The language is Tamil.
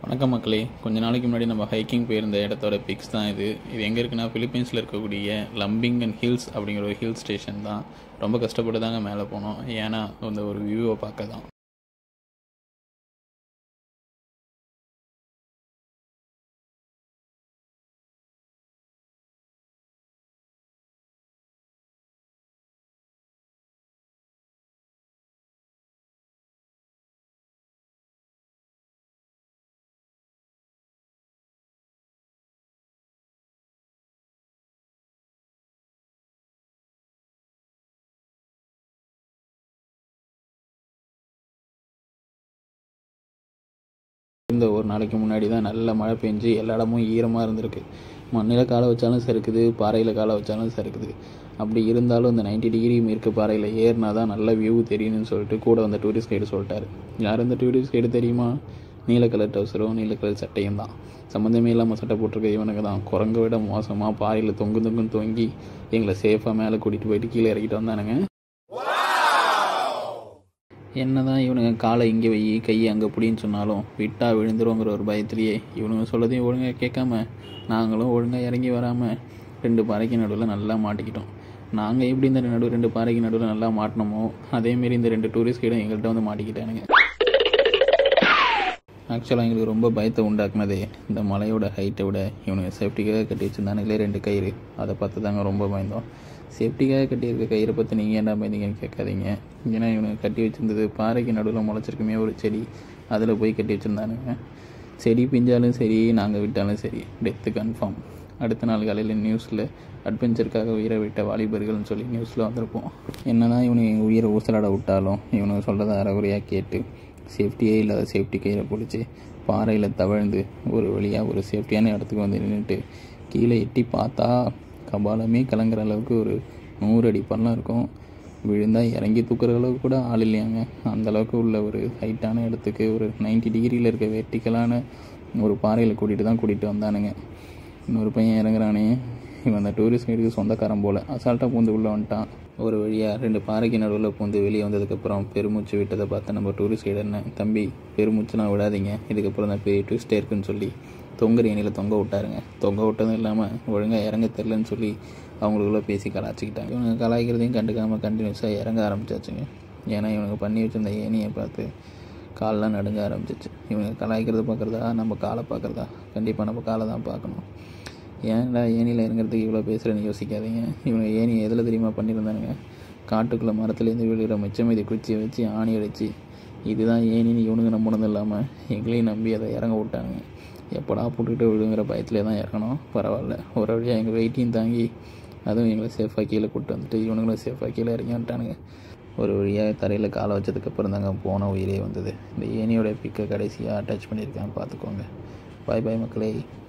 வணக்கம் மக்களே கொஞ்ச நாளைக்கு முன்னாடி நம்ம ஹைக்கிங் போயிருந்த இடத்தோட பிக்ஸ் தான் இது இது எங்கே இருக்குன்னா ஃபிலிப்பீன்ஸில் இருக்கக்கூடிய லம்பிங் அண்ட் ஹில்ஸ் அப்படிங்கிற ஒரு ஹில் ஸ்டேஷன் தான் ரொம்ப கஷ்டப்பட்டு தாங்க மேலே போனோம் ஏன்னா அந்த ஒரு வியூவை பார்க்க தான் இந்த ஒரு நாளைக்கு முன்னாடி தான் நல்ல மழை பெஞ்சு எல்லா இடமும் ஈரமாக இருந்திருக்கு மண்ணில் காலை வச்சாலும் சறுக்குது பாறையில் காலை வச்சாலும் சறுக்குது அப்படி இருந்தாலும் இந்த 90 டிகிரி மேற்கு பாறையில் ஏறினா தான் நல்ல வியூ தெரியும்னு சொல்லிட்டு கூட வந்த டூரிஸ்ட் கைடு சொல்லிட்டாரு யார் இந்த டூரிஸ்ட் கைடு தெரியுமா நீல கலர் டவுசரும் நீல கலர் சட்டையும் தான் சம்மந்தமே இல்லாமல் சட்டை போட்டிருக்க இவனுக்கு தான் குரங்க விட மோசமாக பாறையில் தொங்கு தொங்குன்னு தொங்கி எங்களை சேஃபாக மேலே கூட்டிகிட்டு போயிட்டு கீழே இறக்கிட்டு வந்தானுங்க என்னதான் இவனுங்க காலை இங்கே வை கையை அங்கே பிடின்னு சொன்னாலும் விட்டா விழுந்துருவோங்கிற ஒரு பயத்திலேயே இவனுங்க சொல்லதையும் ஒழுங்காக கேட்காம நாங்களும் ஒழுங்காக இறங்கி வராமல் ரெண்டு பாறைக்கு நடுவில் நல்லா மாட்டிக்கிட்டோம் நாங்கள் எப்படி இந்த நடு ரெண்டு பாறைக்கு நடுவில் நல்லா மாட்டினோமோ அதேமாரி இந்த ரெண்டு டூரிஸ்ட் கைடும் எங்கள்கிட்ட வந்து மாட்டிக்கிட்டானுங்க ஆக்சுவலாக எங்களுக்கு ரொம்ப பயத்தை உண்டாக்குனதே இந்த மலையோட ஹைட்டை விட இவனுங்க சேஃப்டிக்காக கட்டி வச்சுருந்தானுங்களே ரெண்டு கயிறு அதை பார்த்து தாங்க ரொம்ப பயந்தோம் சேஃப்டிக்காக கட்டியிருக்க கயிறை பற்றி நீங்கள் என்ன பயந்தீங்கன்னு கேட்காதீங்க ஏன்னா இவனுங்க கட்டி வச்சிருந்தது பாறைக்கு நடுவில் முளைச்சிருக்குமே ஒரு செடி அதில் போய் கட்டி வச்சுருந்தானுங்க செடி பிஞ்சாலும் சரி நாங்கள் விட்டாலும் சரி டெத்து கன்ஃபார்ம் அடுத்த நாள் காலையில் நியூஸில் அட்வென்ச்சருக்காக உயிரை விட்ட வாலிபர்கள்னு சொல்லி நியூஸில் வந்திருப்போம் என்ன தான் இவனுக்கு எங்கள் உயிரை ஊசலாட விட்டாலும் இவனுக்கு சொல்கிறத அறகுறையாக கேட்டு சேஃப்டியே இல்லாத சேஃப்டி கயிறை பிடிச்சி பாறையில் தவழ்ந்து ஒரு வழியாக ஒரு சேஃப்டியான இடத்துக்கு வந்து நின்றுட்டு கீழே எட்டி பார்த்தா கபாலமே கலங்குற அளவுக்கு ஒரு நூறு அடி பள்ளம் இருக்கும் விழுந்தால் இறங்கி தூக்குற அளவுக்கு கூட ஆள் இல்லையாங்க அந்த அளவுக்கு உள்ள ஒரு ஹைட்டான இடத்துக்கு ஒரு 90 டிகிரியில் இருக்க வெர்டிக்கலான ஒரு பாறையில் கூட்டிகிட்டு தான் கூட்டிகிட்டு வந்தானுங்க இன்னொரு பையன் இறங்குறானே இவன் அந்த டூரிஸ்ட் கைடுக்கு சொந்தக்காரன் போல் அசால்ட்டாக பூந்து உள்ளே வந்துட்டான் ஒரு வழியாக ரெண்டு பாறைக்கு நடுவில் பூந்து வெளியே வந்ததுக்கப்புறம் பெருமூச்சு விட்டதை பார்த்து நம்ம டூரிஸ்ட் கைடு என்ன தம்பி பெருமூச்சுலாம் விடாதீங்க இதுக்கப்புறம் தான் பெரிய ட்விஸ்டே இருக்குன்னு சொல்லி தொங்குற எண்ணில் தொங்க விட்டாருங்க தொங்க விட்டதும் இல்லாமல் ஒழுங்காக இறங்க தெரிலன்னு சொல்லி அவங்களுக்குள்ள பேசி கலாச்சிக்கிட்டாங்க இவங்க கலாய்க்கிறதையும் கண்டுக்காமல் கண்டினியூஸாக இறங்க ஆரம்பிச்சாச்சுங்க ஏன்னா இவனுங்க பண்ணி வச்சிருந்த ஏனியை பார்த்து கால்லாம் நடுங்க ஆரம்பிச்சிச்சு இவங்க கலாய்க்கிறத பார்க்குறதா நம்ம காலை பார்க்குறதா கண்டிப்பாக நம்ம காலை தான் பார்க்கணும் ஏன்டா ஏனியில் இறங்குறதுக்கு இவ்வளோ பேசுகிறேன்னு யோசிக்காதீங்க இவங்க ஏனி எதில் தெரியுமா பண்ணியிருந்தானுங்க காட்டுக்குள்ளே மரத்துலேருந்து விழுகிற மிச்சம் மீதி குச்சியை வச்சு ஆணி அடித்து இதுதான் ஏனின்னு இவனுங்க நம்பினது இல்லாமல் எங்களையும் நம்பி அதை இறங்க விட்டானுங்க எப்படா போட்டுக்கிட்டு விழுங்கிற பயத்திலே தான் இறங்கணும் பரவாயில்ல ஒரு வழியாக எங்கள் வெயிட்டையும் தாங்கி அதுவும் எங்களை சேஃபாக கீழே கூப்பிட்டு வந்துட்டு இவனுங்களும் சேஃபாக கீழே இறங்கி வந்துட்டானுங்க ஒரு வழியாக தரையில் காலை வச்சதுக்கப்புறம் தாங்க போன உயிரே வந்தது இந்த ஏனியோட பிக்கை கடைசியாக அட்டாச் பண்ணியிருக்கேன் பார்த்துக்கோங்க பாய் பாய் மக்களே